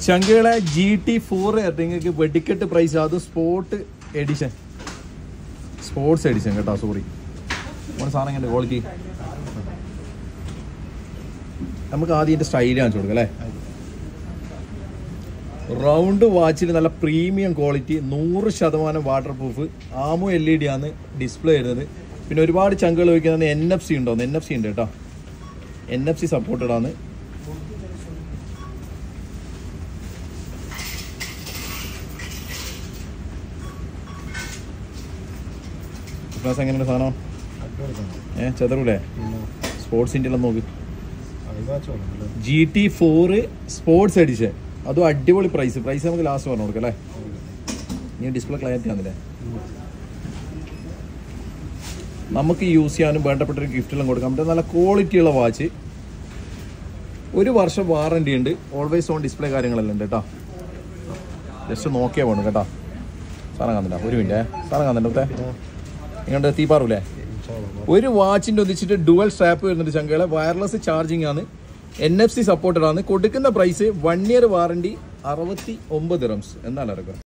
ചങ്കുകളെ G T four നിങ്ങൾക്ക് വെടിക്കെട്ട് price അത് സ്പോർട്ട് എഡിഷൻ സ്പോർട്സ് എഡിഷൻ കേട്ടോ സോറി നമ്മുടെ സാധനം എങ്ങനെ ക്വാളിറ്റി നമുക്ക് ആദ്യം ഇതിന്റെ സ്റ്റൈൽ കാണിച്ചു കൊടുക്കാം അല്ലേ റൗണ്ട് വാച്ചിൽ നല്ല പ്രീമിയം ക്വാളിറ്റി നൂറ് ശതമാനം waterproof AMOLED ആണ് ഡിസ്പ്ലേ വരുന്നത് പിന്നെ ഒരുപാട് ചങ്കുകൾ വയ്ക്കുന്നത് എൻ എഫ് സി ഉണ്ടോ എൻ എഫ് സി ഉണ്ട് കേട്ടോ എൻ എഫ് സി സപ്പോർട്ടഡ് ആണ് ക്ലാസ് എങ്ങനെയുണ്ട് സാധനം ഏ ചെതറൂലേ സ്പോർട്സിൻ്റെ എല്ലാം നോക്ക് G T four sports edition അതും അടിപൊളി പ്രൈസ് പ്രൈസ് നമുക്ക് ലാസ്റ്റ് പറഞ്ഞു കൊടുക്കാം അല്ലേ ഇനി ഡിസ്പ്ലേ ക്ലാരിറ്റി ആണല്ലേ നമുക്ക് യൂസ് ചെയ്യാനും വേണ്ടപ്പെട്ട ഒരു ഗിഫ്റ്റെല്ലാം കൊടുക്കാം പറ്റും നല്ല ക്വാളിറ്റിയുള്ള വാച്ച് ഒരു വർഷം വാറണ്ടി ഉണ്ട് ഓൾവേസ് ഓൺ ഡിസ്പ്ലേ കാര്യങ്ങളെല്ലാം ഉണ്ട് കേട്ടോ ജസ്റ്റ് നോക്കിയാൽ വേണം കേട്ടോ സാധനം കാണുന്നില്ല ഒരു മിനിറ്റ് സാധനം കാണുന്നുണ്ട് നിങ്ങളുടെ തീപ്പാറൂലേ ഒരു വാച്ചിന്റെ ഒന്നിച്ചിട്ട് ഡുവൽ സ്ട്രാപ്പ് വരുന്നുണ്ട് ചങ്കളെ വയർലെസ് ചാർജിങ് ആണ് എൻ എഫ് സി സപ്പോർട്ടഡ് ആണ് കൊടുക്കുന്ന പ്രൈസ് വൺ ഇയർ വാറണ്ടി അറുപത്തി ഒമ്പത് റംസ് എന്താണ് ഇറക്കുക